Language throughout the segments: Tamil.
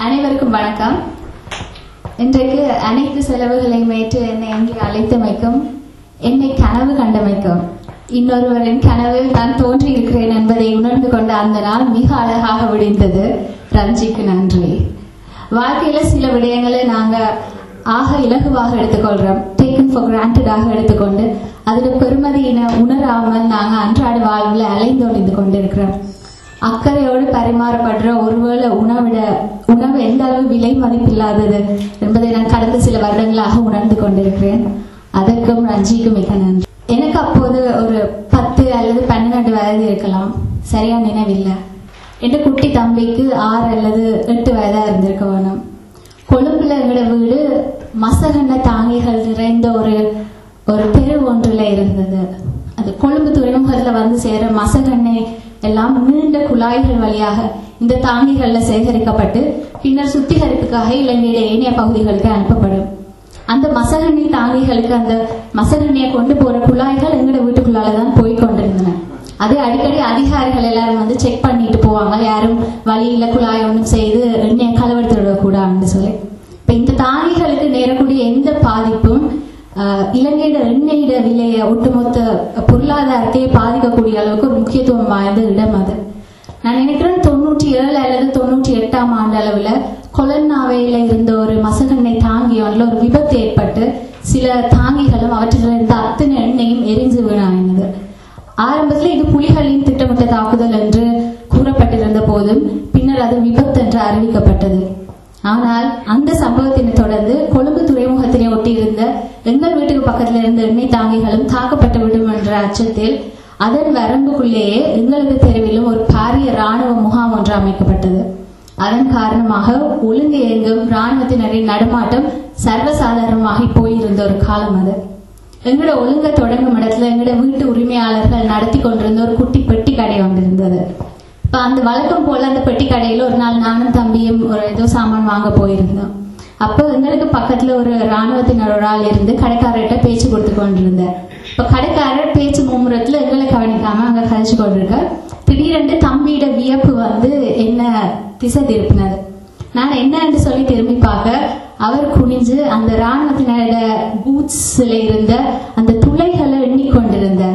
அனைவருக்கும் வணக்கம் இன்றைக்கு அனைத்து செலவுகளையும் ஏற்று என்னை இங்கே அழைத்தமைக்கும் என்னை கனவு கண்டமைக்கும் இன்னொருவரின் கனவில் நான் தோன்றியிருக்கிறேன் என்பதை உணர்ந்து கொண்ட அந்த நாள் மிக அழகாக விடிந்தது ரஞ்சிக்கு நன்றி வாழ்க்கையில சில விடயங்களை நாங்க ஆக இலகுவாக எடுத்துக்கொள்றோம் டேக்கன் ஃபார் கிராண்டடாக எடுத்துக்கொண்டு அதில் பெருமதியினை உணராமல் நாங்க அன்றாட வாழ்வில் அலைந்தொழிந்து கொண்டிருக்கிறோம் அக்கறையோடு பரிமாறப்படுற ஒருவேளை உணவிட உணவு எந்த அளவு விலை மதிப்பில்லாதது என்பதை நான் கடந்த சில வருடங்களாக உணர்ந்து கொண்டிருக்கிறேன் அதற்கும் ரஞ்சிக்கும் மிக நன்றி எனக்கு அப்போது ஒரு பத்து அல்லது பன்னிரண்டு வயது இருக்கலாம் சரியா நினைவில்லை என் குட்டி தம்பிக்கு ஆறு அல்லது எட்டு வயதா இருந்திருக்க வேணும் கொழும்புல எங்களோட வீடு மசகண்ண தாங்கிகள் நிறைந்த ஒரு ஒரு தெரு ஒன்றுல இருந்தது அது கொழும்பு துறைமுகத்துல வந்து சேர மசகெண்ணெய் எல்லாம் நீண்ட குழாய்கள் வழியாக இந்த தாங்கிகள்ல சேகரிக்கப்பட்டு பின்னர் சுத்திகரிப்புக்காக இலங்கையில ஏனைய பகுதிகளுக்கு அனுப்பப்படும் அந்த மசகெண்ணெய் தாங்கிகளுக்கு அந்த மசகெண்ணெயை கொண்டு போற குழாய்கள் எங்களோட வீட்டுக்குள்ளால தான் போய் கொண்டிருந்தன அது அடிக்கடி அதிகாரிகள் எல்லாரும் வந்து செக் பண்ணிட்டு போவாங்க யாரும் வழியில குழாய் ஒன்றும் செய்து எண்ணெயை களவெடுத்து விடக்கூடாதுன்னு சொல்லி இப்ப இந்த தாங்கிகளுக்கு நேரக்கூடிய எந்த பாதிப்பும் ஆஹ், இலங்கையோட எண்ணெயோட விலையை ஒட்டுமொத்த பொருளாதாரத்தையே பாதிக்கக்கூடிய அளவுக்கு ஒரு முக்கியத்துவம் வாய்ந்த இடம் அது நான் நினைக்கிறேன் தொண்ணூற்றி ஏழு அல்லது தொண்ணூற்றி எட்டாம் ஆண்டு அளவுல கொலன்னாவையில இருந்த ஒரு மசகெண்ணெய் தாங்கி ஒன்றில் ஒரு விபத்து ஏற்பட்டு சில தாங்கிகளும் அவற்றில் இருந்த அத்தனை எண்ணெயும் எரிஞ்சு வீணாயினது ஆரம்பத்தில் இது புலிகளின் திட்டமிட்ட தாக்குதல் என்று கூறப்பட்டிருந்த போதும் பின்னர் அது விபத்து என்று அறிவிக்கப்பட்டது ஆனால் அந்த சம்பவத்தினை தொடர்ந்து கொழும்பு துறைமுகத்தினை ஒட்டியிருந்த எங்கள் வீட்டுக்கு பக்கத்தில் இருந்த எண்ணெய் தாங்கிகளும் தாக்கப்பட்டு விடும் என்ற அச்சத்தில் அதன் வரம்புக்குள்ளேயே எங்களது தெருவிலும் ஒரு பாரிய ராணுவ முகாம் ஒன்று அமைக்கப்பட்டது அதன் காரணமாக ஒழுங்கு இயங்கும் ராணுவத்தினரின் நடமாட்டம் சர்வசாதாரணமாகி போயிருந்த ஒரு காலம் அது எங்களோட ஒழுங்க தொடங்கும் இடத்துல எங்களோட வீட்டு உரிமையாளர்கள் நடத்தி கொண்டிருந்த ஒரு குட்டி பெட்டி கடை ஒன்று இருந்தது இப்ப அந்த வழக்கம் போல அந்த பெட்டி கடையில ஒரு நாள் நானும் தம்பியும் ஒரு ஏதோ சாமான் வாங்க போயிருந்தோம் அப்போ எங்களுக்கு பக்கத்துல ஒரு ராணுவத்தினர் ஒரு ஆள் இருந்து கடைக்காரர்கிட்ட பேச்சு கொடுத்து கொண்டிருந்தார் இப்ப கடைக்காரர் பேச்சு மும்முரத்துல எங்களை கவனிக்காம அங்க கழிச்சு கொண்டிருக்க திடீரென்று தம்பியோட வியப்பு வந்து என்ன திசை திருப்பினது நான் என்னன்னு சொல்லி திரும்பி பார்க்க அவர் குனிஞ்சு அந்த ராணுவத்தினரோட பூட்ஸ்ல இருந்த அந்த துளைகளை எண்ணிக்கொண்டிருந்தார்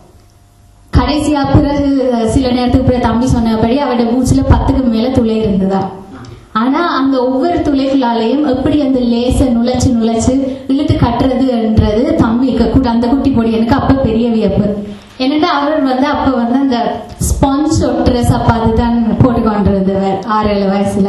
கடைசியா பிறகு சில நேரத்துக்கு பிறகு தம்பி சொன்னபடி அவருடைய பூச்சில பத்துக்கு மேல துளை இருந்ததா ஆனா அந்த ஒவ்வொரு துளைகளாலையும் எப்படி அந்த லேச நுழைச்சு நுழைச்சு இழுத்து கட்டுறது என்றது தம்பிக்கு கூட அந்த குட்டி பொடி எனக்கு அப்ப பெரிய வியப்பு என்னடா அவர் வந்து அப்ப வந்து அந்த ஸ்பான்ஸ் ஒட்டுற சப்பாத்து தான் போட்டுக்கொண்டிருந்தவர் ஆறு ஏழு வயசுல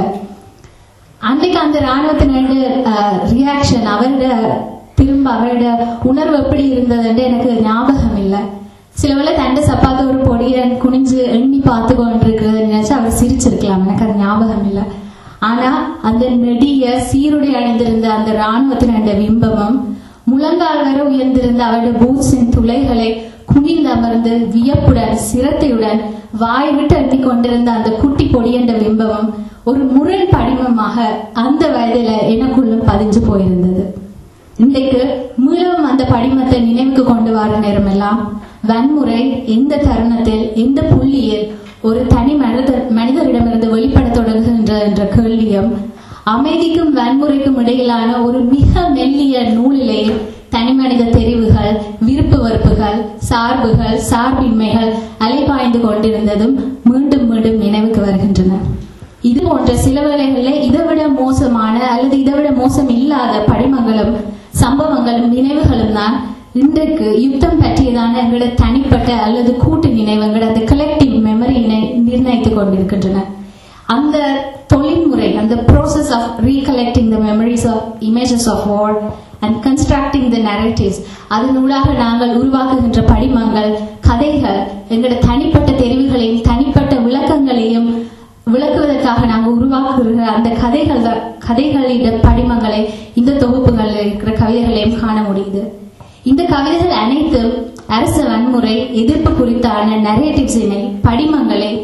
அன்னைக்கு அந்த ராணுவத்தினோட ரியாக்ஷன் அவரோட திரும்ப அவரோட உணர்வு எப்படி இருந்ததுன்னு எனக்கு ஞாபகம் இல்லை சில வேளை தண்டை சப்பாத்து ஒரு பொடியை குனிஞ்சு எண்ணி பார்த்து கொண்டிருக்கிறத நினைச்சு அவர் சிரிச்சிருக்கலாம் எனக்கு அது ஞாபகம் இல்லை ஆனா அந்த நெடிய சீருடை அணிந்திருந்த அந்த ராணுவத்தினோட பிம்பமும் முழங்கால் வரை உயர்ந்திருந்த அவருடைய பூட்ஸின் துளைகளை குனிந்து அமர்ந்து வியப்புடன் சிரத்தையுடன் வாய் விட்டு அட்டி கொண்டிருந்த அந்த குட்டி பொடியண்ட பிம்பமும் ஒரு முரண் படிமமாக அந்த வயதுல எனக்குள்ளும் பதிஞ்சு போயிருந்தது இன்றைக்கு மீளவும் அந்த படிமத்தை நினைவுக்கு கொண்டு வர நேரமெல்லாம் வன்முறை எந்த தருணத்தில் எந்த புள்ளியில் ஒரு தனி மனித மனிதரிடமிருந்து வெளிப்படத் தொடங்குகின்ற என்ற கேள்வியும் அமைதிக்கும் வன்முறைக்கும் இடையிலான ஒரு மிக மெல்லிய நூலிலே தனி மனித தெரிவுகள் விருப்பு வெறுப்புகள் சார்புகள் சார்பின்மைகள் அலைபாய்ந்து கொண்டிருந்ததும் மீண்டும் மீண்டும் நினைவுக்கு வருகின்றன இது போன்ற சில வேளைகளில் இதைவிட மோசமான அல்லது இதைவிட மோசம் இல்லாத படிமங்களும் சம்பவங்களும் நினைவுகளும் தான் இன்றைக்கு யுத்தம் பற்றியதான எங்களோட தனிப்பட்ட அல்லது கூட்டு நினைவுகள் அந்த கலெக்டிவ் மெமரியினை நிர்ணயித்துக் கொண்டிருக்கின்றன அந்த தொழில்முறை அந்த process of recollecting the memories of images of war and constructing the narratives அதனூடாக நாங்கள் உருவாக்குகின்ற படிமங்கள் கதைகள் எங்களோட தனிப்பட்ட தெரிவுகளையும் தனிப்பட்ட விளக்கங்களையும் விளக்குவதற்காக நாங்கள் உருவாக்குகிற அந்த கதைகள் கதைகளிட படிமங்களை இந்த தொகுப்புகளில் இருக்கிற கவிதைகளையும் காண முடியுது இந்த கவிதைகள் அனைத்தும் அரச வன்முறை எதிர்ப்பு குறித்தான நரேட்டிவ்ஸினை படிமங்களை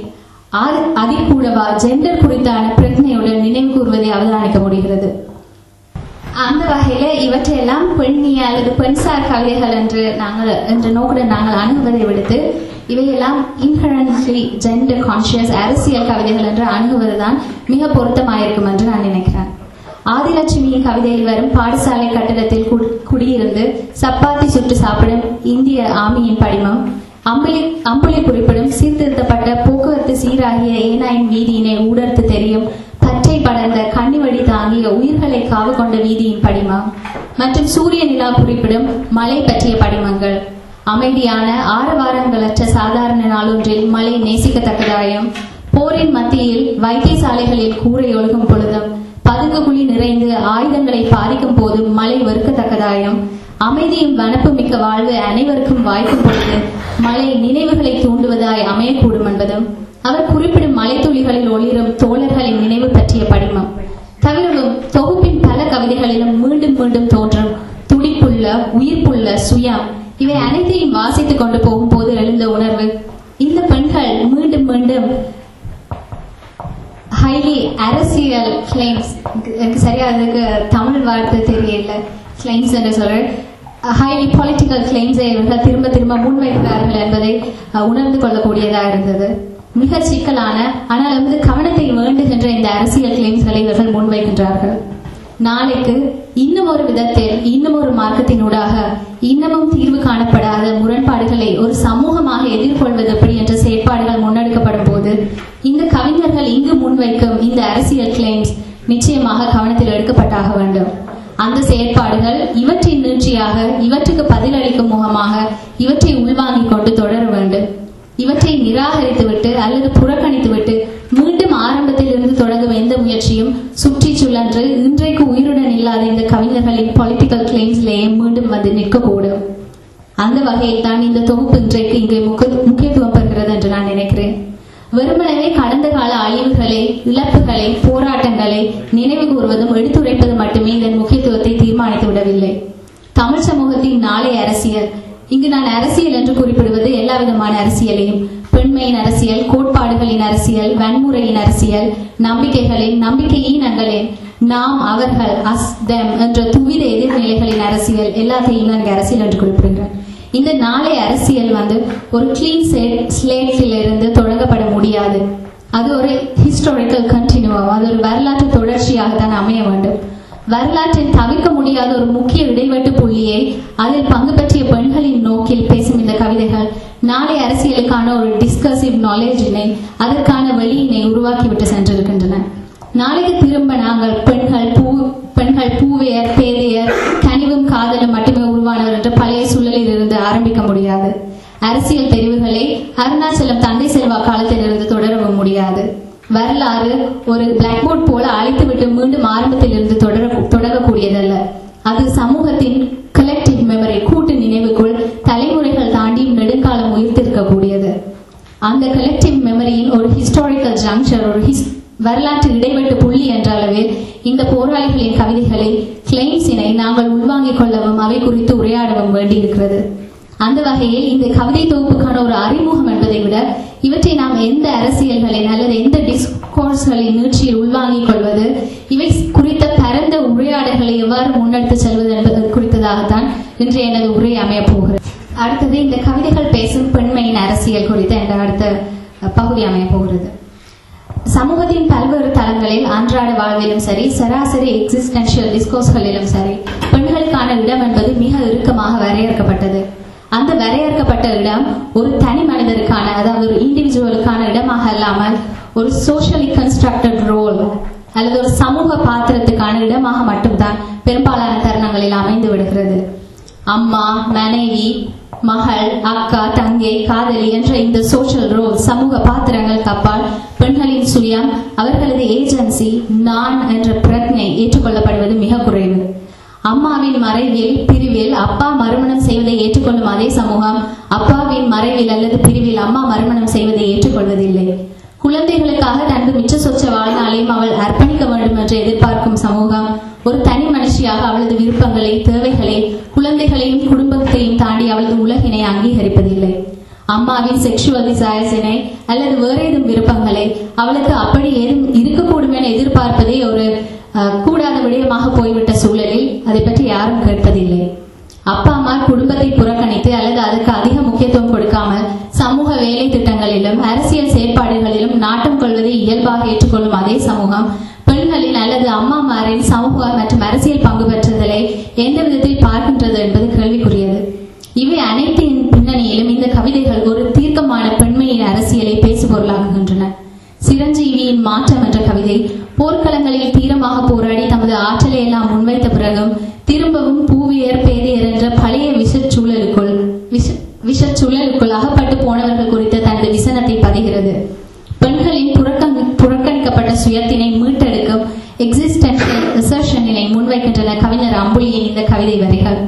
ஆ- அதிகூடவா ஜெண்டர் குறித்தான பிரச்சனையுடன் நினைவு கூறுவதை அவதானிக்க முடிகிறது அந்த வகையில இவற்றையெல்லாம் பெண்ணிய அல்லது பெண்சார் கவிதைகள் என்று நாங்கள் என்ற நோக்குடன் நாங்கள் அணுகுவதை விடுத்து இவையெல்லாம் இன்ஹரன்ட்லி ஜெண்டர் கான்சியஸ் அரசியல் கவிதைகள் என்று அணுகுவதுதான் மிக பொருத்தமாயிருக்கும் என்று நான் நினைக்கிறேன் ஆதிலட்சுமியின் கவிதையில் வரும் பாடசாலை கட்டிடத்தில் கு- குடியிருந்து சப்பாத்தி சுட்டு சாப்பிடும் இந்திய ஆமியின் படிமம் அம்புலி அம்புலி குறிப்பிடும் சீர்திருத்தப்பட்ட போக்குவரத்து சீராகிய ஏனாயின் வீதியினை ஊடர்த்து தெரியும் பச்சை படர்ந்த கண்ணிவடி தாங்கிய உயிர்களை காவு கொண்ட வீதியின் படிமம் மற்றும் சூரிய நிலா குறிப்பிடும் மலை பற்றிய படிமங்கள் அமைதியான ஆரவாரங்களற்ற சாதாரண நாளொன்றில் மலை நேசிக்கத்தக்கதாயும் போரின் மத்தியில் வைத்தியசாலைகளில் கூரை ஒழுகும் பொழுதும் பதுங்கு குழி நிறைந்து ஆயுதங்களை பாதிக்கும் போது மலை வெறுக்கத்தக்கதாயும் அமைதியும் வனப்பு மிக்க வாழ்வு அனைவருக்கும் வாய்க்கும் பொழுது மலை நினைவுகளை தூண்டுவதாய் அமையக்கூடும் என்பதும் அவர் குறிப்பிடும் மலைத்துளிகளில் ஒளிரும் தோழர்களின் நினைவு பற்றிய படிமம் தவிரவும் தொகுப்பின் பல கவிதைகளிலும் மீண்டும் மீண்டும் தோன்றும் துடிப்புள்ள உயிர்ப்புள்ள சுயம் இவை அனைத்தையும் வாசித்துக் கொண்டு போகும்போது எழுந்த உணர்வு இந்த பெண்கள் மீண்டும் மீண்டும் ஹைலி அரசியல் கிளைம்ஸ் எனக்கு சரியா அதுக்கு தமிழ் வார்த்தை தெரியல கிளைம்ஸ் என்று சொல்றேன் ஹைலி பொலிட்டிக்கல் கிளைம்ஸை இவர்கள் திரும்ப திரும்ப முன்வைக்கிறார்கள் என்பதை அஹ், உணர்ந்து கொள்ளக்கூடியதா இருந்தது மிக சிக்கலான ஆனால் வந்து கவனத்தை வேண்டுகின்ற இந்த அரசியல் கிளைம்ஸ்களை இவர்கள் முன்வைக்கின்றார்கள் நாளைக்கு இன்னும் ஒரு விதத்தில் இன்னும் ஒரு மார்க்கத்தினூடாக இன்னமும் தீர்வு காணப்படாத முரண்பாடுகளை ஒரு சமூகமாக எதிர்கொள்வது எப்படி என்ற செயற்பாடுகள் முன்னெடுக்கப்படும் போது இந்த கவிஞர்கள் இங்கு முன்வைக்கும் இந்த அரசியல் கிளைம்ஸ் நிச்சயமாக கவனத்தில் எடுக்கப்பட்டாக வேண்டும் அந்த செயற்பாடுகள் இவற்றின் நீட்சியாக இவற்றுக்கு பதிலளிக்கும் முகமாக இவற்றை உள்வாங்கிக் கொண்டு தொடர வேண்டும் இவற்றை நிராகரித்துவிட்டு அல்லது புறக்கணித்துவிட்டு மீண்டும் ஆரம்பத்தில் இருந்து தொடங்கும் எந்த முயற்சியும் சுற்றி சுழன்று இன்றைக்கு உயிருடன் இல்லாத இந்த கவிஞர்களின் பொலிட்டிக்கல் கிளைம்ஸ்லேயே மீண்டும் வந்து நிற்கக்கூடும் அந்த வகையில் தான் இந்த தொகுப்பு இன்றைக்கு இங்கே முக்கிய- முக்கியத்துவம் பெறுகிறது என்று நான் நினைக்கிறேன் வெறுமனவே கடந்த கால அழிவுகளை இழப்புகளை போராட்டங்களை நினைவு கூறுவதும் எடுத்துரைப்பதும் மட்டுமே இதன் முக்கியத்துவத்தை தீர்மானித்து விடவில்லை தமிழ் சமூகத்தின் நாளை அரசியல் இங்கு நான் அரசியல் என்று குறிப்பிடுவது எல்லா விதமான அரசியலையும் பெண்மையின் அரசியல் கோட்பாடுகளின் அரசியல் வன்முறையின் அரசியல் நம்பிக்கைகளின் நம்பிக்கை ஈனங்களின் நாம் அவர்கள் அஸ் தெம் என்ற துவித எதிர்நிலைகளின் அரசியல் எல்லாத்தையும் நான் இங்கு அரசியல் என்று குறிப்பிடுகிறேன் இந்த நாளை அரசியல் வந்து ஒரு கிளீன் ஸ்லேட்டில் இருந்து தொடங்கப்பட முடியாது அது ஒரு ஹிஸ்டாரிக்கல் கண்டினியூவம் அது ஒரு வரலாற்று தொடர்ச்சியாக தான் அமைய வேண்டும் வரலாற்றில் தவிர்க்க முடியாத ஒரு முக்கிய இடைவெட்டு புள்ளியை அதில் பங்கு பற்றிய பெண்களின் நோக்கில் பேசும் இந்த கவிதைகள் நாளை அரசியலுக்கான ஒரு டிஸ்கசிவ் நாலேஜினை அதற்கான வழியினை உருவாக்கிவிட்டு சென்றிருக்கின்றன நாளைக்கு திரும்ப நாங்கள் பெண்கள் பூ பெண்கள் பூவையர் பேதையர் கனிவும் காதலும் மட்டுமே உருவானவர் என்ற பழைய சூழலில் இருந்து ஆரம்பிக்க முடியாது அரசியல் தெரிவுகளை அருணாச்சலம் தந்தை செல்வா காலத்தில் இருந்து தொடரவும் முடியாது வரலாறு ஒரு பிளாக்போர்ட் போல அழைத்துவிட்டு மீண்டும் ஆரம்பத்தில் இருந்து தொடர தொடங்கக்கூடியதல்ல அது சமூகத்தின் கலெக்டிவ் மெமரி கூட்டு நினைவுக்குள் தலைமுறைகள் தாண்டி நெடுங்காலம் உயிர்த்திருக்கக்கூடியது அந்த கலெக்டிவ் மெமரியின் ஒரு ஹிஸ்டாரிக்கல் ஜங்ஷர் ஒரு ஹிஸ் வரலாற்று இடைவெட்டு புள்ளி என்ற அளவில் இந்த போராளிகளின் கவிதைகளை கிளைம்ஸினை நாங்கள் உள்வாங்கிக் கொள்ளவும் அவை குறித்து உரையாடவும் வேண்டியிருக்கிறது அந்த வகையில் இந்த கவிதை தொகுப்புக்கான ஒரு அறிமுகம் என்பதை விட இவற்றை நாம் எந்த அரசியல்களின் அல்லது எந்த டிஸ்கோர்ஸ்களின் நீட்சியில் உள்வாங்கிக் கொள்வது இவை குறித்த பரந்த உரையாடல்களை எவ்வாறு முன்னெடுத்து செல்வது என்பது குறித்ததாகத்தான் இன்று எனது உரை அமையப் போகிறது அடுத்தது இந்த கவிதைகள் பேசும் பெண்மையின் அரசியல் குறித்த என்ற அடுத்த அஹ், பகுதி அமையப் போகிறது சமூகத்தின் பல்வேறு தளங்களில் அன்றாட வாழ்விலும் சரி சராசரி எக்ஸிஸ்டென்ஷியல் டிஸ்கோர்ஸ்களிலும் சரி பெண்களுக்கான இடம் என்பது மிக இறுக்கமாக வரையறுக்கப்பட்டது அந்த வரையறுக்கப்பட்ட இடம் ஒரு தனி மனிதருக்கான அதாவது ஒரு இண்டிவிஜுவலுக்கான இடமாக அல்லாமல் ஒரு சோஷியலி கன்ஸ்ட்ரக்டட் ரோல் அல்லது ஒரு சமூக பாத்திரத்துக்கான இடமாக மட்டும்தான் பெரும்பாலான தருணங்களில் அமைந்து விடுகிறது அம்மா மனைவி மகள் அக்கா தங்கை காதலி என்ற இந்த சோஷியல் ரோல் சமூக பாத்திரங்களுக்கு அப்பால் பெண்களின் சுயம் அவர்களது ஏஜென்சி நான் என்ற பிரக்ஞை ஏற்றுக்கொள்ளப்படுவது மிக குறைவு அம்மாவின் மறைவில் பிரிவில் அப்பா மறுமணம் செய்வதை ஏற்றுக்கொள்ளும் அதே சமூகம் அப்பாவின் மறைவில் அல்லது பிரிவில் அம்மா மறுமணம் செய்வதை ஏற்றுக்கொள்வதில்லை குழந்தைகளுக்காக தனது மிச்ச சொச்ச வாழ்நாளையும் அவள் அர்ப்பணிக்க வேண்டும் என்று எதிர்பார்க்கும் சமூகம் ஒரு தனி மனுஷியாக அவளது விருப்பங்களை தேவைகளை குழந்தைகளையும் குடும்பத்தையும் தாண்டி அவளது உலகினை அங்கீகரிப்பதில்லை அம்மாவின் செக்ஷுவல் டிசைர்ஸினை அல்லது வேற ஏதும் விருப்பங்களை அவளுக்கு அப்படி ஏதும் இருக்கக்கூடும் என எதிர்பார்ப்பதே ஒரு அஹ், கூடாத விடயமாக போய்விட்ட சூழலில் அதை பற்றி யாரும் கேட்பதில்லை அப்பா அம்மா குடும்பத்தை புறக்கணித்து அல்லது அதுக்கு அதிக முக்கியத்துவம் கொடுக்காமல் சமூக வேலை திட்டங்களிலும் அரசியல் செயற்பாடுகளிலும் நாட்டம் கொள்வதை இயல்பாக ஏற்றுக்கொள்ளும் அதே சமூகம் பெண்களின் அல்லது அம்மாமாரின் சமூக மற்றும் அரசியல் பங்கு பெற்றுதலை எந்த விதத்தில் பார்க்கின்றது என்பது கேள்விக்குரியது இவை அனைத்தின் பின்னணியிலும் இந்த கவிதைகள் ஒரு தீர்க்கமான பெண்மையின் அரசியலை பேசுபொருளாக்குகின்றன சிரஞ்சீவியின் மாற்றம் என்ற கவிதை போர்க்களங்களில் தீரமாக போராடி தமது ஆற்றலை எல்லாம் முன்வைத்த பிறகும் திரும்பவும் பூவியர் பேதையர் என்ற பழைய விஷச் சூழலுக்குள் விஷ விஷச் சூழலுக்குள் அகப்பட்டு போனவர்கள் குறித்த தனது விசனத்தை பதிகிறது பெண்களின் புறக்கணி புறக்கணிக்கப்பட்ட சுயத்தினை மீட்டெடுக்கும் எக்ஸிஸ்டன்ஷியல் ரிசர்ஷனினை முன்வைக்கின்றன கவிஞர் அம்புலியின் இந்த கவிதை வரிகள்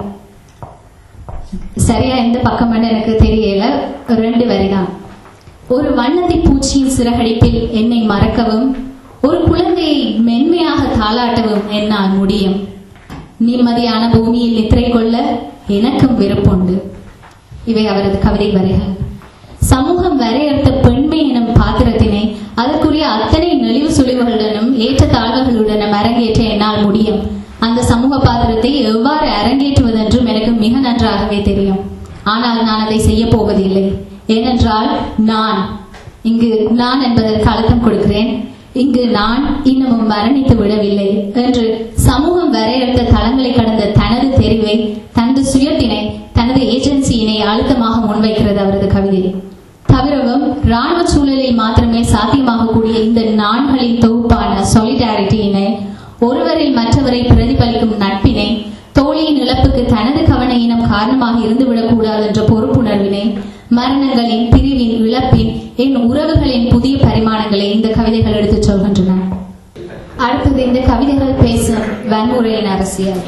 சரியா எந்த பக்கம் எனக்கு தெரியல ரெண்டு வரிதான் ஒரு வண்ணத்தி பூச்சியின் சிறகடிப்பில் என்னை மறக்கவும் ஒரு குழந்தையை மென்மையாக தாளாட்டவும் என்னால் முடியும் நிம்மதியான பூமியில் நித்திரை கொள்ள எனக்கும் விருப்புண்டு இவை அவரது கவிதை வரிகள் சமூகம் வரையறுத்த பெண்மை எனும் பாத்திரத்தினை அதற்குரிய அத்தனை நெளிவு சுழிவுகளுடனும் ஏற்ற தாழ்வுகளுடனும் அரங்கேற்ற என்னால் முடியும் அந்த சமூக பாத்திரத்தை எவ்வாறு அரங்கேற்றுவதென்றும் எனக்கு மிக நன்றாகவே தெரியும் ஆனால் நான் அதை செய்ய போவதில்லை ஏனென்றால் நான் இங்கு நான் என்பதற்கு அழுத்தம் கொடுக்கிறேன் இங்கு நான் இன்னமும் மரணித்து விடவில்லை என்று சமூகம் வரையறுத்த தளங்களை கடந்த தனது தெரிவை தனது சுயத்தினை தனது ஏஜென்சியினை அழுத்தமாக முன்வைக்கிறது அவரது கவிதை தவிரவும் ராணுவ சூழலில் மாத்திரமே சாத்தியமாகக்கூடிய இந்த நான்களின் தொகுப்பான சொலிடாரிட்டியினை ஒருவரில் மற்றவரை பிரதிபலிக்கும் நட்பினை தோழியின் இழப்புக்கு தனது கவன இனம் காரணமாக இருந்துவிடக் கூடாது என்ற பொறுப்புணர்வினை மரணங்களின் பிரிவின் இழப்பின் என் உறவுகளின் புதிய பரிமாணங்களை இந்த கவிதைகள் எடுத்துச் சொல்கின்றன அடுத்தது இந்த கவிதைகள் பேசும் வன்முறையின் அரசியல்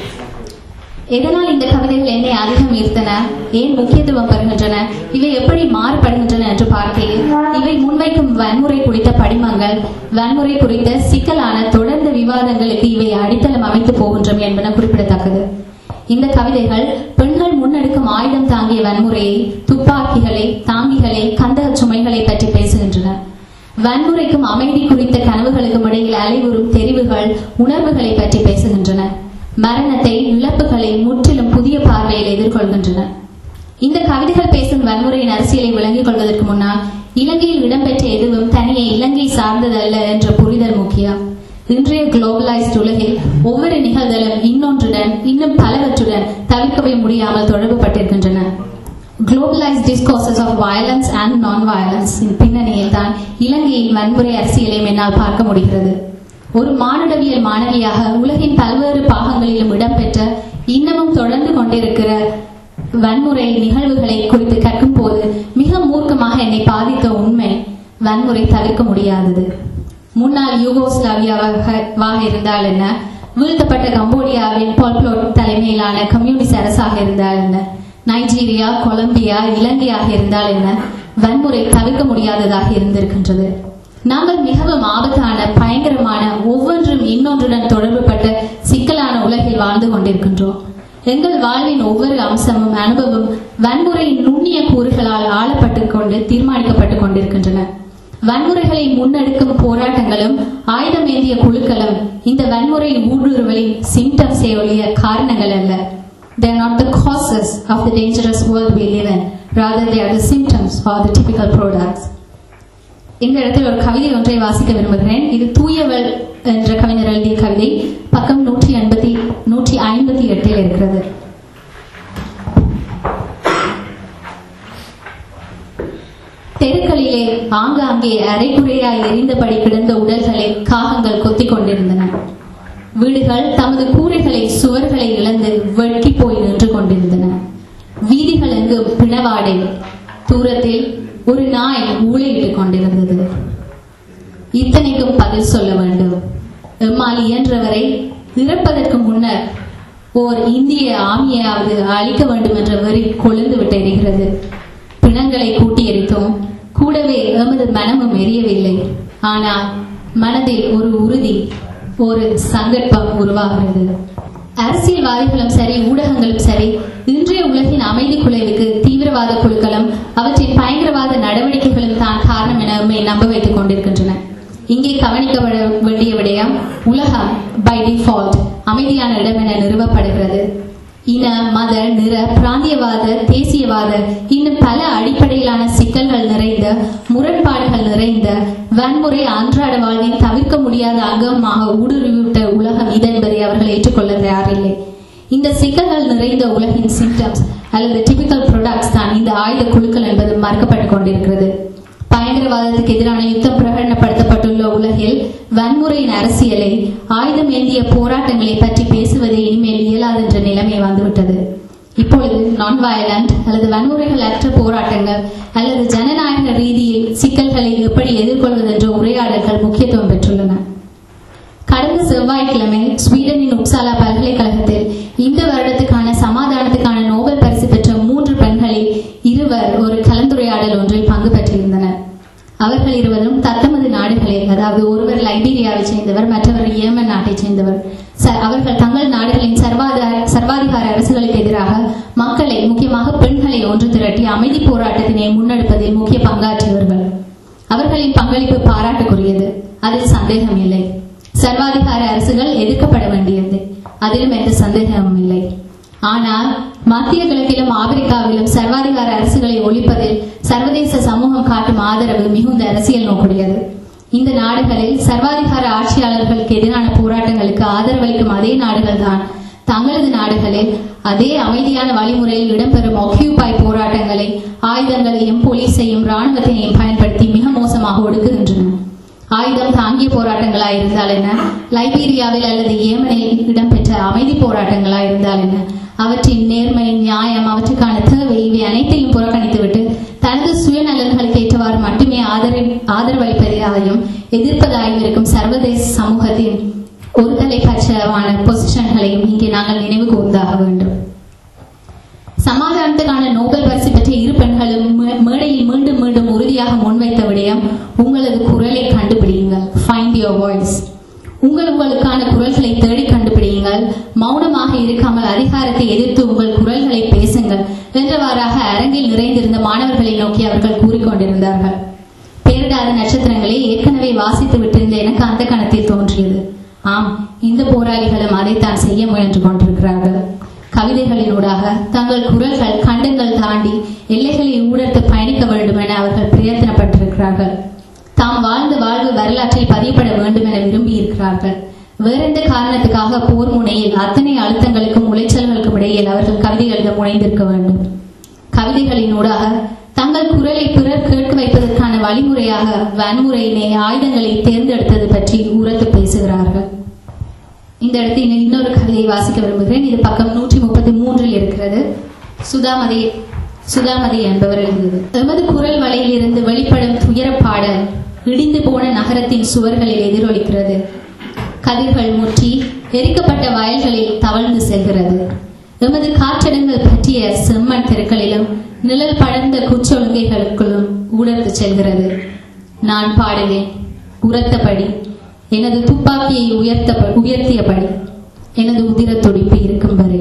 எதனால் இந்த கவிதைகள் என்னை அதிகம் ஈர்த்தன ஏன் முக்கியத்துவம் பெறுகின்றன இவை எப்படி மாறுபடுகின்றன என்று பார்க்கையில் இவை முன்வைக்கும் வன்முறை குறித்த படிமங்கள் வன்முறை குறித்த சிக்கலான தொடர்ந்த விவாதங்களுக்கு இவை அடித்தளம் அமைத்து போகின்றன என்பன குறிப்பிடத்தக்கது இந்த கவிதைகள் பெண்கள் முன்னெடுக்கும் ஆயுதம் தாங்கிய வன்முறையை துப்பாக்கிகளை தாங்கிகளை கந்தக சுமைகளை பற்றி பேசுகின்றன வன்முறைக்கும் அமைதி குறித்த கனவுகளுக்கும் இடையில் அலைவுறும் தெரிவுகள் உணர்வுகளை பற்றி பேசுகின்றன மரணத்தை இழப்புகளை முற்றிலும் புதிய பார்வையில் எதிர்கொள்கின்றன இந்த கவிதைகள் பேசும் வன்முறையின் அரசியலை விளங்கிக் கொள்வதற்கு முன்னால் இலங்கையில் இடம்பெற்ற எதுவும் தனியே இலங்கை சார்ந்ததல்ல என்ற புரிதல் முக்கியம் இன்றைய குளோபலைஸ்ட் உலகில் ஒவ்வொரு நிகழ்தலும் இன்னொன்றுடன் இன்னும் பலவற்றுடன் தவிர்க்கவே முடியாமல் தொடர்புபட்டிருக்கின்றன globalised discourses of violence and non violence பின்னணியில் தான் இலங்கையில் வன்முறை அரசியலை என்னால் பார்க்க முடிகிறது ஒரு மானுடவியல் மாணவியாக உலகின் பல்வேறு பாகங்களிலும் இடம்பெற்ற இன்னமும் தொடர்ந்து கொண்டிருக்கிற வன்முறை நிகழ்வுகளை குறித்து கற்கும் போது மிக மூர்க்கமாக என்னை பாதித்த உண்மை வன்முறை தவிர்க்க முடியாதது முன்னாள் யூகோஸ்லாவியாவாக இருந்தால் என்ன வீழ்த்தப்பட்ட கம்போடியாவின் பால்ப்ளோட் தலைமையிலான கம்யூனிஸ்ட் அரசாக இருந்தால் என்ன நைஜீரியா கொலம்பியா இலங்கையாக இருந்தால் என்ன வன்முறை தவிர்க்க முடியாததாக இருந்திருக்கின்றது நாங்கள் மிகவும் ஆபத்தான பயங்கரமான ஒவ்வொன்றும் இன்னொன்றுடன் தொடர்புபட்ட சிக்கலான உலகில் வாழ்ந்து கொண்டிருக்கின்றோம் எங்கள் வாழ்வின் ஒவ்வொரு அம்சமும் அனுபவம் வன்முறையின் நுண்ணிய கூறுகளால் ஆளப்பட்டுக் கொண்டு தீர்மானிக்கப்பட்டுக் கொண்டிருக்கின்றன வன்முறைகளை முன்னெடுக்கும் போராட்டங்களும் ஆயுதமேந்திய குழுக்களும் இந்த வன்முறை ஊடுருவலின் சிம்டம்ஸே ஒழிய காரணங்கள் அல்ல they are not the causes of the dangerous world we live in rather they are the symptoms or the typical products இந்த இடத்தில் ஒரு கவிதை ஒன்றை வாசிக்க விரும்புகிறேன் இது தூயவள் என்ற கவிஞர் எழுதிய கவிதை பக்கம் நூற்றி எண்பத்தி நூற்றி ஐம்பத்தி எட்டில் இருக்கிறது தெருக்களிலே ஆங்காங்கே அரைக்குறையாய் எரிந்தபடி கிடந்த உடல்களை காகங்கள் கொத்திக் கொண்டிருந்தன வீடுகள் தமது கூரைகளை சுவர்களை இழந்து வெட்கி போய் நின்று கொண்டிருந்தன வீதிகள் எங்கு பிணவாடை தூரத்தில் ஒரு நாய் ஊழையிட்டுக் கொண்டிருந்தது இத்தனைக்கும் பதில் சொல்ல வேண்டும் எம்மால் இயன்றவரை இறப்பதற்கு முன்னர் ஓர் இந்திய ஆமியாவது அழிக்க வேண்டும் என்ற வரி கொழுந்து விட்டு எரிகிறது பிணங்களை கூட்டி எரித்தோம் கூடவே எமது மனமும் எரியவில்லை ஆனால் மனதில் ஒரு உறுதி ஒரு சங்கற்பம் உருவாகிறது அரசியல்வாதிகளும் சரி ஊடகங்களும் சரி இன்றைய உலகின் அமைதி குலைவுக்கு தீவிரவாத குழுக்களும் அவற்றின் பயங்கரவாத நடவடிக்கைகளும் தான் காரணம் என நம்மை நம்ப வைத்துக் கொண்டிருக்கின்றன இங்கே கவனிக்கப்பட வேண்டிய விடயம் உலகம் பை டிஃபால்ட் அமைதியான இடம் என நிறுவப்படுகிறது இன மத நிற பிராந்தியவாத தேசியவாத இன்னும் பல அடிப்படையிலான சிக்கல்கள் நிறைந்த முரண்பாடுகள் நிறைந்த வன்முறை அன்றாட வாழ்வின் தவிர்க்க முடியாத அங்கமாக ஊடுருவிவிட்ட உலகம் இது என்பதை அவர்கள் ஏற்றுக்கொள்ள தயாரில்லை இந்த சிக்கல்கள் நிறைந்த உலகின் சிம்டம்ஸ் அல்லது டிபிக்கல் ப்ராடக்ட்ஸ் தான் இந்த ஆயுத குழுக்கள் என்பது மறுக்கப்பட்டுக் கொண்டிருக்கிறது பயங்கரவாதத்துக்கு எதிரான யுத்தம் பிரகடனப்படுத்தப்பட்டுள்ள உலகில் வன்முறையின் அரசியலை ஆயுதம் ஏந்திய போராட்டங்களை பற்றி பேசுவதே இனிமேல் இயலாது என்ற நிலைமை வந்துவிட்டது இப்பொழுது நான் வயலண்ட் அல்லது வன்முறைகள் அற்ற போராட்டங்கள் அல்லது ஜனநாயக ரீதியில் சிக்கல்களை எப்படி எதிர்கொள்வது என்ற உரையாடல்கள் முக்கியத்துவம் பெற்றுள்ளன கடந்த செவ்வாய்க்கிழமை ஸ்வீடனின் உப்சாலா பல்கலைக்கழகத்தில் இந்த வருடத்துக்கான சமாதானத்துக்கான நோபல் பரிசு பெற்ற மூன்று பெண்களில் இருவர் ஒரு கலந்துரையாடல் ஒன்றில் பங்கு பெற்றிருந்தனர் அவர்கள் இருவரும் தத்தமது நாடுகளில் அதாவது ஒருவர் லைபீரியாவை சேர்ந்தவர் மற்றவர் ஏமன் நாட்டைச் சேர்ந்தவர் ச- அவர்கள் தங்கள் நாடுகளின் சர்வாதார சர்வாதிகார அரசுகளுக்கு எதிராக மக்களை முக்கியமாக பெண்களை ஒன்று திரட்டி அமைதி போராட்டத்தினை முன்னெடுப்பதில் முக்கிய பங்காற்றியவர்கள் அவர்களின் பங்களிப்பு பாராட்டுக்குரியது அதில் சந்தேகம் இல்லை சர்வாதிகார அரசுகள் எதிர்க்கப்பட வேண்டியது அதிலும் எந்த சந்தேகமும் இல்லை ஆனால் மத்திய கிழக்கிலும் ஆப்பிரிக்காவிலும் சர்வாதிகார அரசுகளை ஒழிப்பதில் சர்வதேச சமூகம் காட்டும் ஆதரவு மிகுந்த அரசியல் நோக்குடையது இந்த நாடுகளில் சர்வாதிகார ஆட்சியாளர்களுக்கு எதிரான போராட்டங்களுக்கு ஆதரவளிக்கும் அதே நாடுகள் தான் தங்களது நாடுகளில் அதே அமைதியான வழிமுறையில் இடம்பெறும் ஆக்கியூபாய் போராட்டங்களை ஆயுதங்களையும் போலீஸையும் ராணுவத்தையும் பயன்படுத்தி மிக மோசமாக ஒடுக்குகின்றன ஆயுதம் தாங்கிய போராட்டங்களாய் இருந்தால் என்ன லைபீரியாவில் அல்லது ஏமனில் இடம்பெற்ற அமைதி போராட்டங்களாய் இருந்தால் என்ன அவற்றின் நேர்மை நியாயம் அவற்றுக்கான தேவை இவை அனைத்தையும் புறக்கணித்துவிட்டு தனது சுயநலன்களுக்கு ஏற்றவாறு மட்டுமே ஆதரவு ஆதரவளிப்பதாயும் எதிர்ப்பதாயும் இருக்கும் சர்வதேச சமூகத்தின் ஒருதலைப்பட்சமான பொசிஷன்களையும் இங்கே நாங்கள் நினைவு கூர்ந்தாக வேண்டும் சமாதானத்துக்கான நோபல் பரிசு பெற்ற இரு பெண்களும் மே- மேடையில் மீண்டும் மீண்டும் உறுதியாக முன்வைத்த விடயம் உங்களது குரலை கண்டுபிடியுங்கள் ஃபைண்ட் யுவர் வாய்ஸ் உங்கள் உங்களுக்கான குரல்களை தேடி கண்டுபிடியுங்கள் மௌனமாக இருக்காமல் அதிகாரத்தை எதிர்த்து உங்கள் குரல்களை பேசுங்கள் என்றவாறாக அரங்கில் நிறைந்திருந்த மாணவர்களை நோக்கி அவர்கள் கூறிக்கொண்டிருந்தார்கள் பேரிடாத நட்சத்திரங்களை ஏற்கனவே வாசித்து விட்டிருந்த எனக்கு அந்த கணத்தில் தோன்றியது ஆம் இந்த போராளிகளும் அதைத்தான் செய்ய முயன்று கொண்டிருக்கிறார்கள் கவிதைகளினூடாக தங்கள் குரல்கள் கண்டங்கள் தாண்டி எல்லைகளை ஊடர்த்து பயணிக்க வேண்டும் என அவர்கள் பிரயத்தனப்பட்டிருக்கிறார்கள் தாம் வாழ்ந்த வாழ்வு வரலாற்றில் பதியப்பட வேண்டும் என விரும்பி இருக்கிறார்கள் வேறெந்த காரணத்துக்காக போர் முனையில் அத்தனை அழுத்தங்களுக்கும் உளைச்சல்களுக்கும் இடையில் அவர்கள் கவிதை எழுத முனைந்திருக்க வேண்டும் கவிதைகளினூடாக தங்கள் குரலை பிறர் கேட்க வைப்பதற்கான வழிமுறையாக வன்முறையினை ஆயுதங்களை தேர்ந்தெடுத்தது பற்றி உரத்து பேசுகிறார்கள் இந்த இடத்தில் இன்னொரு கவிதையை வாசிக்க விரும்புகிறேன் இது பக்கம் நூற்றி முப்பத்தி மூன்றில் இருக்கிறது சுதாமதி சுதாமதி என்பவர் எழுதியது எமது குரல் வலையில் இருந்து வெளிப்படும் துயரப் பாடல் இடிந்து போன நகரத்தின் சுவர்களில் எதிரொலிக்கிறது கதிர்கள் முற்றி எரிக்கப்பட்ட வயல்களில் தவழ்ந்து செல்கிறது எமது காற்றடங்கள் பற்றிய செம்மண் தெருக்களிலும் நிழல் படர்ந்த குச்சொழுங்கைகளுக்குள்ளும் ஊடர்த்து செல்கிறது நான் பாடுவேன் உரத்தபடி எனது துப்பாக்கியை உயர்த்த உயர்த்தியபடி எனது உதிரத் துடிப்பு இருக்கும் வரை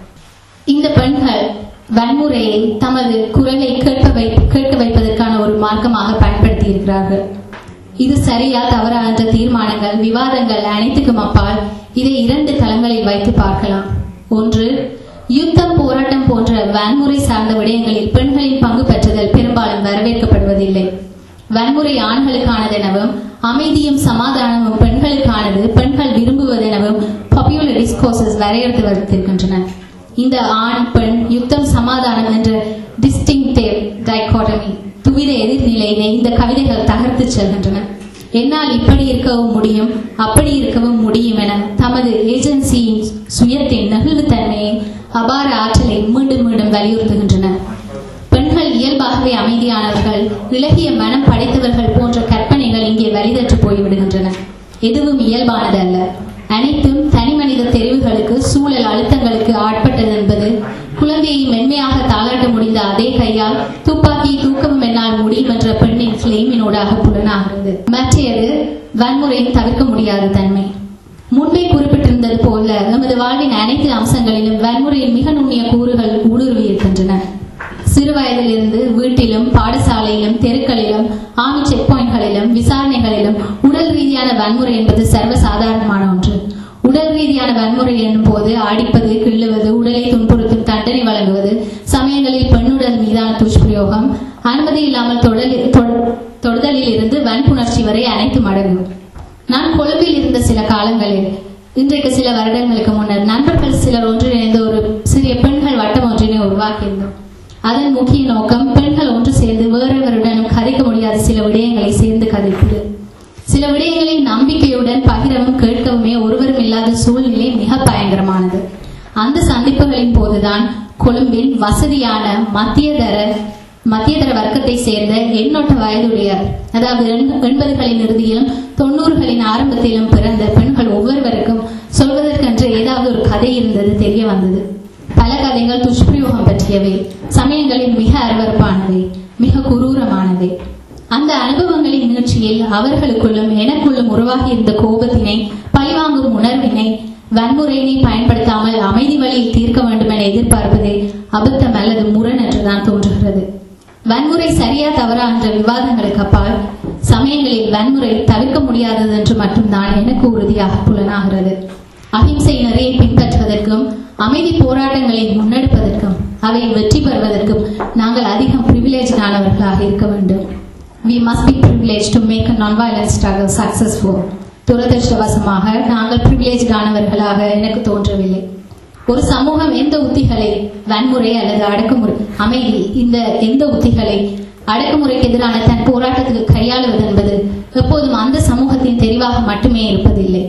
இந்த பெண்கள் வன்முறையை தமது குரலை கேட்க வை கேட்க வைப்பதற்கான ஒரு மார்க்கமாக பயன்படுத்தி இருக்கிறார்கள் இது சரியா தவறா என்ற தீர்மானங்கள் விவாதங்கள் அனைத்துக்கும் அப்பால் இதை இரண்டு தளங்களில் வைத்து பார்க்கலாம் ஒன்று யுத்தம் போராட்டம் போன்ற வன்முறை சார்ந்த விடயங்களில் பெண்களின் பங்கு பெற்றுதல் பெரும்பாலும் வரவேற்கப்படுவதில்லை வன்முறை ஆண்களுக்கானதெனவும் அமைதியும் சமாதானமும் பெண்களுக்கானது பெண்கள் விரும்புவதெனவும் பாப்புலர் டிஸ்கோர்சஸ் வரையறுத்து வைத்திருக்கின்றன இந்த ஆண் பெண் யுத்தம் சமாதானம் என்ற டிஸ்டிங்டிவ் டைகாட்டமி துவித எதிர்நிலையிலே இந்த கவிதைகள் தகர்த்து செல்கின்றன என்னால் இப்படி இருக்கவும் முடியும் அப்படி இருக்கவும் முடியும் என தமது ஏஜென்சியின் சுயத்தின் நெகிழ்வுத்தன்மையை அபார ஆற்றலை மீண்டும் மீண்டும் வலியுறுத்துகின்றன பெண்கள் இயல்பாகவே அமைதியானவர்கள் இளகிய மனம் படைத்தவர்கள் போன்ற கற்பனைகள் இங்கே வலிதற்று போய்விடுகின்றன எதுவும் இயல்பானது அல்ல அனைத்தும் தனிமனித தெரிவுகளுக்கு சூழல் அழுத்தங்களுக்கு ஆட்பட்டது என்பது குழந்தையை மென்மையாக தாளாட்ட முடிந்த அதே கையால் துப்பாக்கி தூக்கவும் என்னால் முடியும் என்ற பெண்ணின் கிளைமினூடாக புலனாகிறது மற்றையது வன்முறையின் தவிர்க்க முடியாத தன்மை முன்பே குறிப்பிட்டிருந்தது போல நமது வாழ்வின் அனைத்து அம்சங்களிலும் வன்முறையின் மிக நுண்ணிய கூறுகள் ஊடுருவி இருக்கின்றன சிறு வயதிலிருந்து வீட்டிலும் பாடசாலையிலும் தெருக்களிலும் ஆமி செக் பாயிண்ட்களை வழக்குகளிலும் விசாரணைகளிலும் உடல் ரீதியான வன்முறை என்பது சர்வசாதாரணமான ஒன்று உடல் ரீதியான வன்முறை என்னும் போது அடிப்பது கிள்ளுவது உடலை துன்புறுத்தும் தண்டனை வழங்குவது சமயங்களில் பெண்ணுடல் மீதான துஷ்பிரயோகம் அனுமதி இல்லாமல் தொடல் தொட- தொடுதலில் இருந்து வன்புணர்ச்சி வரை அனைத்தும் அடங்கும் நான் கொழும்பில் இருந்த சில காலங்களில் இன்றைக்கு சில வருடங்களுக்கு முன்னர் நண்பர்கள் சிலர் ஒன்றிணைந்து ஒரு சிறிய பெண்கள் வட்டம் ஒன்றினை உருவாக்கியிருந்தோம் அதன் முக்கிய நோக்கம் பெண்கள் ஒன்று சேர்ந்து வேறொருவருடனும் கதைக்க முடியாத சில விடயங்களை சேர்ந்து கதைப்பது சில விடயங்களை நம்பிக்கையுடன் பகிரவும் கேட்கவுமே ஒருவரும் இல்லாத சூழ்நிலை மிக பயங்கரமானது அந்த சந்திப்புகளின் போதுதான் கொழும்பில் வசதியான மத்தியதர மத்தியதர வர்க்கத்தை சேர்ந்த எண்ணொட்ட வயதுடையர் அதாவது எண்- எண்பதுகளின் இறுதியிலும் தொண்ணூறுகளின் ஆரம்பத்திலும் பிறந்த பெண்கள் ஒவ்வொருவருக்கும் சொல்வதற்கென்று ஏதாவது ஒரு கதை இருந்தது தெரிய வந்தது பல கதைகள் துஷ்பிரயோகம் பற்றியவை சமயங்களில் மிக அருவருப்பானவை மிக குரூரமானவை அந்த அனுபவங்களின் நீட்சியில் அவர்களுக்குள்ளும் எனக்குள்ளும் உருவாகி இருந்த கோபத்தினை பழிவாங்கும் உணர்வினை வன்முறையினை பயன்படுத்தாமல் அமைதி வழியில் தீர்க்க வேண்டும் என எதிர்பார்ப்பதே அபத்தம் அல்லது முரண் என்றுதான் தோன்றுகிறது வன்முறை சரியா தவறா என்ற விவாதங்களுக்கு அப்பால் சமயங்களில் வன்முறை தவிர்க்க முடியாதது என்று மட்டும்தான் எனக்கு உறுதியாக புலனாகிறது அகிம்சை நெறியை பின்பற்றுவதற்கும் அமைதி போராட்டங்களை முன்னெடுப்பதற்கும் அவை வெற்றி பெறுவதற்கும் நாங்கள் அதிகம் privileged ஆனவர்களாக இருக்க வேண்டும் we must be privileged to make a non-violent struggle successful துரதிருஷ்டவசமாக நாங்கள் privileged ஆனவர்களாக எனக்கு தோன்றவில்லை ஒரு சமூகம் எந்த உத்திகளை வன்முறை அல்லது அடக்குமுறை அமைதி இந்த எந்த உத்திகளை அடக்குமுறைக்கு எதிரான தன் போராட்டத்துக்கு கையாளுவது என்பது எப்போதும் அந்த சமூகத்தின் தெரிவாக மட்டுமே இருப்பதில்லை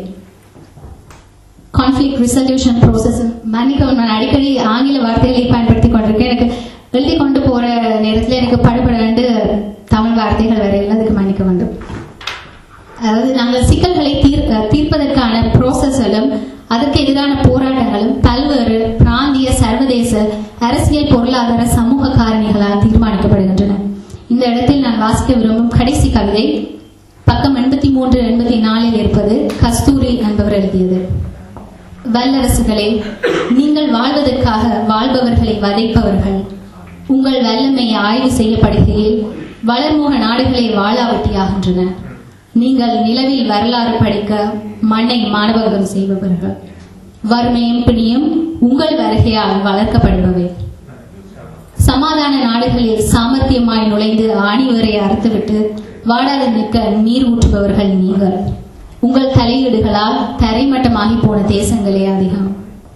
கான்ஃப்ளிக் ரிசல்யூஷன் ப்ரோசஸ் மன்னிக்கவும் நான் அடிக்கடி ஆங்கில வார்த்தைகளை பயன்படுத்தி கொண்டிருக்கேன் எனக்கு எழுதி கொண்டு போற நேரத்தில் எனக்கு படுபடண்டு தமிழ் வார்த்தைகள் வேற இல்லை அதுக்கு மன்னிக்க வேண்டும் அதாவது நாங்கள் சிக்கல்களை தீர்க்க தீர்ப்பதற்கான ப்ரோசஸ்களும் அதற்கு எதிரான போராட்டங்களும் பல்வேறு பிராந்திய சர்வதேச அரசியல் பொருளாதார சமூக காரணிகளால் தீர்மானிக்கப்படுகின்றன இந்த இடத்தில் நான் வாசிக்க விரும்பும் கடைசி கவிதை பக்கம் எண்பத்தி மூன்று எண்பத்தி நாலில் இருப்பது கஸ்தூரி என்பவர் எழுதியது வல்லரசுகளே நீங்கள் வாழ்வதற்காக வாழ்பவர்களை வதைப்பவர்கள் உங்கள் வல்லமை ஆய்வு செய்யப்படுகையில் வளர்முக நாடுகளை வாழாவட்டியாகின்றன நீங்கள் நிலவில் வரலாறு படிக்க மண்ணை மாணவர்கள் செய்பவர்கள் வறுமையும் பிணியும் உங்கள் வருகையால் வளர்க்கப்படுபவை சமாதான நாடுகளில் சாமர்த்தியமாய் நுழைந்து ஆணிவரை அறுத்துவிட்டு வாடாது நிற்க நீர் ஊற்றுபவர்கள் நீங்கள் உங்கள் தலையீடுகளால் தரைமட்டமாகி போன தேசங்களே அதிகம்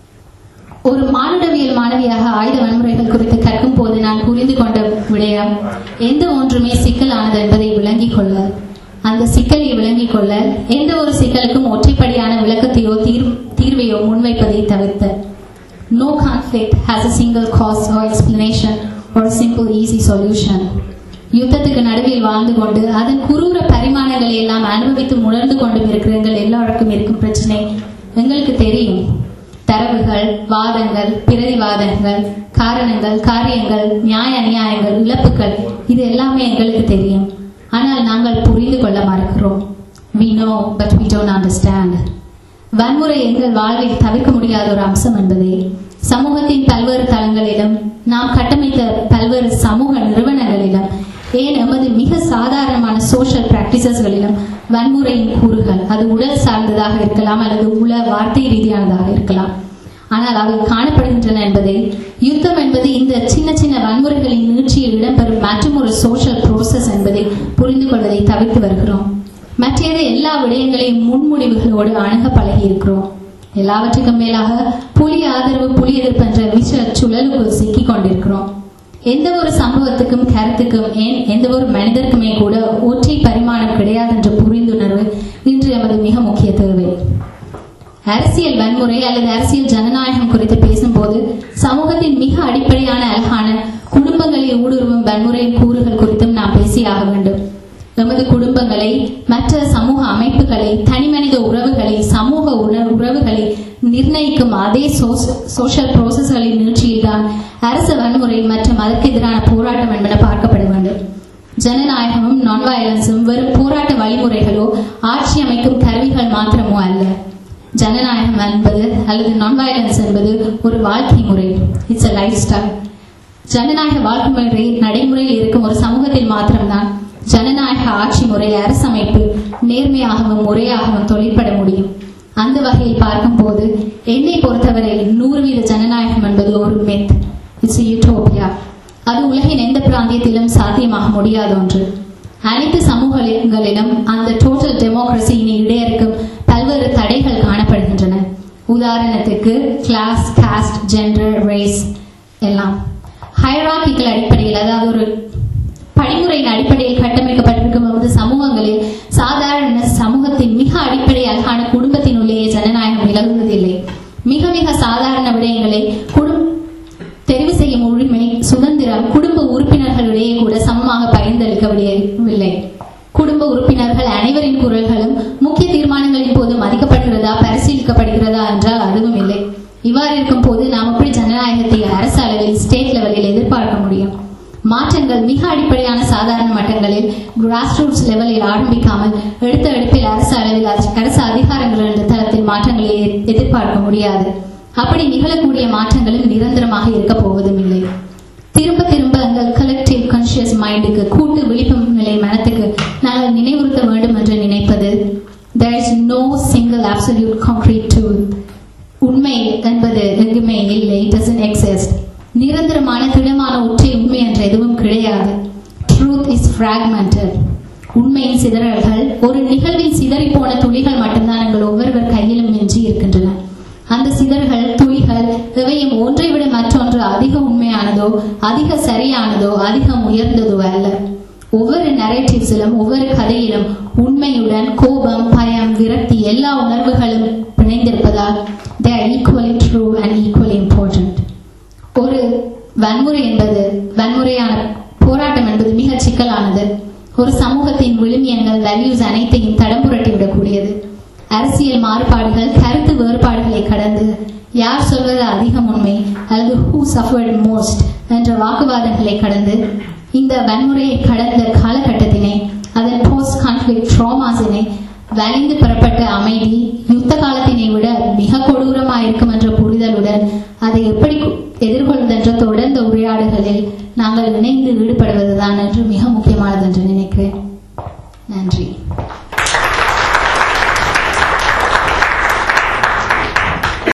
ஒரு மானுடவியல் மாணவியாக ஆயுத வன்முறைகள் குறித்து கற்கும் போது நான் புரிந்து கொண்ட விடயம் எந்த ஒன்றுமே சிக்கலானது என்பதை விளங்கிக் கொள்ள அந்த சிக்கலை விளங்கிக் கொள்ள எந்த ஒரு சிக்கலுக்கும் ஒற்றைப்படியான விளக்கத்தையோ தீர் தீர்வையோ முன்வைப்பதை தவிர்த்த No conflict has a single cause or explanation or a simple easy solution. யுத்தத்துக்கு நடுவில் வாழ்ந்து கொண்டு அதன் குரூர பரிமாணங்களை எல்லாம் அனுபவித்து உணர்ந்து கொண்டும் இருக்கிற எங்கள் எல்லாருக்கும் இருக்கும் பிரச்சனை எங்களுக்கு தெரியும் தரவுகள் வாதங்கள் பிரதிவாதங்கள் காரணங்கள் காரியங்கள் நியாய அநியாயங்கள் இழப்புகள் இது எல்லாமே எங்களுக்கு தெரியும் ஆனால் நாங்கள் புரிந்து கொள்ள மறுக்கிறோம் we know but we don't understand வன்முறை எங்கள் வாழ்வில் தவிர்க்க முடியாத ஒரு அம்சம் என்பதை சமூகத்தின் பல்வேறு தளங்களிலும் நாம் கட்டமைத்த பல்வேறு சமூக நிறுவனங்களிலும் ஏன் எமது மிக சாதாரணமான சோஷியல் பிராக்டிசஸ்களிலும் வன்முறையின் கூறுகள் அது உடல் சார்ந்ததாக இருக்கலாம் அல்லது உள வார்த்தை ரீதியானதாக இருக்கலாம் ஆனால் அவை காணப்படுகின்றன என்பதை யுத்தம் என்பது இந்த சின்ன சின்ன வன்முறைகளின் நீட்சியில் இடம்பெறும் மற்றும் ஒரு சோஷியல் ப்ரோசஸ் என்பதை புரிந்து கொள்வதை தவிர்த்து வருகிறோம் மற்றது எல்லா விடயங்களையும் முன்முடிவுகளோடு அணுக பழகி இருக்கிறோம் எல்லாவற்றுக்கும் மேலாக புலி ஆதரவு புலி எதிர்ப்பு என்ற விஷ சுழலுக்குள் சிக்கிக் கொண்டிருக்கிறோம் எந்த ஒரு சம்பவத்துக்கும் கருத்துக்கும் ஏன் எந்த ஒரு மனிதருக்குமே கூட ஒற்றை பரிமாணம் கிடையாது என்ற புரிந்துணர்வு இன்று எமது மிக முக்கிய தேவை அரசியல் வன்முறை அல்லது அரசியல் ஜனநாயகம் குறித்து பேசும்போது சமூகத்தின் மிக அடிப்படையான அழகான குடும்பங்களில் ஊடுருவும் வன்முறையின் கூறுகள் குறித்தும் நாம் பேசியாக வேண்டும் எமது குடும்பங்களை மற்ற சமூக அமைப்புகளை தனிமனித உறவுகளை சமூக உண- உறவுகளை நிர்ணயிக்கும் அதே சோஷியல் ப்ரோசஸ்களின் நீட்சியில்தான் அரசு வன்முறை மற்றும் அதற்கு எதிரான போராட்டம் என்பன பார்க்கப்பட வேண்டும் ஜனநாயகமும் நான் வயலன்ஸும் வெறும் போராட்ட வழிமுறைகளோ ஆட்சி அமைக்கும் கருவிகள் மாத்திரமோ அல்ல ஜனநாயகம் என்பது அல்லது நான் வயலன்ஸ் என்பது ஒரு வாழ்க்கை முறை இட்ஸ் a லைஃப் ஸ்டைல் ஜனநாயக வாழ்க்கை முறை நடைமுறையில் இருக்கும் ஒரு சமூகத்தில் மாத்திரம்தான் ஜனநாயக ஆட்சி முறை அரசமைப்பு நேர்மையாகவும் முறையாகவும் தொழிற்பட முடியும் அந்த வகையில் பார்க்கும்போது என்னை பொறுத்தவரை நூறு வீத ஜனநாயகம் என்பது ஒரு மெத் இட்ஸ் யூட்டோபியா அது உலகின் எந்த பிராந்தியத்திலும் சாத்தியமாக முடியாத ஒன்று அனைத்து சமூகங்களிலும் அந்த டோட்டல் டெமோக்ரஸி இனி இடையறுக்கும் பல்வேறு தடைகள் காணப்படுகின்றன உதாரணத்துக்கு கிளாஸ் காஸ்ட் ஜெண்டர் ரேஸ் எல்லாம் ஹைராக்கிக்கல் அடிப்படையில் அதாவது ஒரு படிமுறையின் அடிப்படையில் கட்டமைக்கப்பட்டிருக்கும் போது சமூகங்களில் சாதாரண சமூகத்தின் மிக அடிப்படை அழகான குடும்பத்தினுள்ளேயே ஜனநாயகம் நிலவுவதில்லை மிக மிக சாதாரண விடயங்களை குடும் தெரிவு செய்யும் உரிமை சுதந்திரம் குடும்ப உறுப்பினர்களிடையே கூட சமமாக பகிர்ந்தளிக்கவில்லை குடும்ப உறுப்பினர்கள் அனைவரின் குரல்களும் முக்கிய தீர்மானங்களின் போது மதிக்கப்படுகிறதா பரிசீலிக்கப்படுகிறதா என்றால் அதுவும் இல்லை இவ்வாறு இருக்கும் போது நாம் எப்படி ஜனநாயகத்தை அரசு அளவில் ஸ்டேட் லெவலில் எதிர்பார்க்க முடியும் மாற்றங்கள் மிக அடிப்படையான சாதாரண மட்டங்களில் கிராஸ் ரூட்ஸ் லெவலில் ஆரம்பிக்காமல் எடுத்த எடுப்பில் அரசு அளவில் அரசு அதிகாரங்கள் என்ற தளத்தில் மாற்றங்களை எதிர்பார்க்க முடியாது அப்படி நிகழக்கூடிய மாற்றங்களும் நிரந்தரமாக இருக்க போவதும் இல்லை திரும்ப திரும்ப எங்கள் கலெக்டிவ் கான்சியஸ் மைண்டுக்கு கூட்டு விழிப்பு நிலை மனத்துக்கு நாங்கள் நினைவுறுத்த வேண்டும் என்று நினைப்பது there is no single absolute concrete truth உண்மை என்பது எங்குமே இல்லை doesn't exist நிரந்தரமான திடமான ஒற்றை உண்மை என்ற எதுவும் கிடையாது ட்ரூத் இஸ் fragmented உண்மையின் சிதறல்கள் ஒரு நிகழ்வின் சிதறி போன துளிகள் மட்டும்தான் எங்கள் ஒவ்வொருவர் கையிலும் மிஞ்சி இருக்கின்றன அந்த சிதறுகள் துளிகள் இவையும் ஒன்றை விட மற்றொன்று அதிக உண்மையானதோ அதிக சரியானதோ அதிகம் உயர்ந்ததோ அல்ல ஒவ்வொரு நரேட்டிவ்ஸிலும் ஒவ்வொரு கதையிலும் உண்மையுடன் கோபம் பயம் விரக்தி எல்லா உணர்வுகளும் பிணைந்திருப்பதால் they are equally true and equally important ஒரு வன்முறை என்பது வன்முறையான போராட்டம் என்பது மிக சிக்கலானது ஒரு சமூகத்தின் விழுமியங்கள் வேல்யூஸ் அனைத்தையும் தடம் புரட்டி விடக்கூடியது அரசியல் மாறுபாடுகள் கருத்து வேறுபாடுகளை கடந்து யார் சொல்வது அதிகம் உண்மை அல்லது ஹூ சஃபர்ட் மோஸ்ட் என்ற வாக்குவாதங்களை கடந்து இந்த வன்முறையை கடந்த காலகட்டத்தினை அதன் போஸ்ட் கான்ஃபிளிக் ட்ராமாஸினை வலிந்து பெறப்பட்ட அமைதி யுத்த காலத்தினை விட மிக கொடூரமாக இருக்கும் என்ற புரிதலுடன் அதை எப்படி எதிர்கொள்வதென்ற தொடர்ந்த உரையாடுகளில் நாங்கள் இணைந்து ஈடுபடுவதுதான் என்று மிக முக்கியமானது என்று நினைக்கிறேன் நன்றி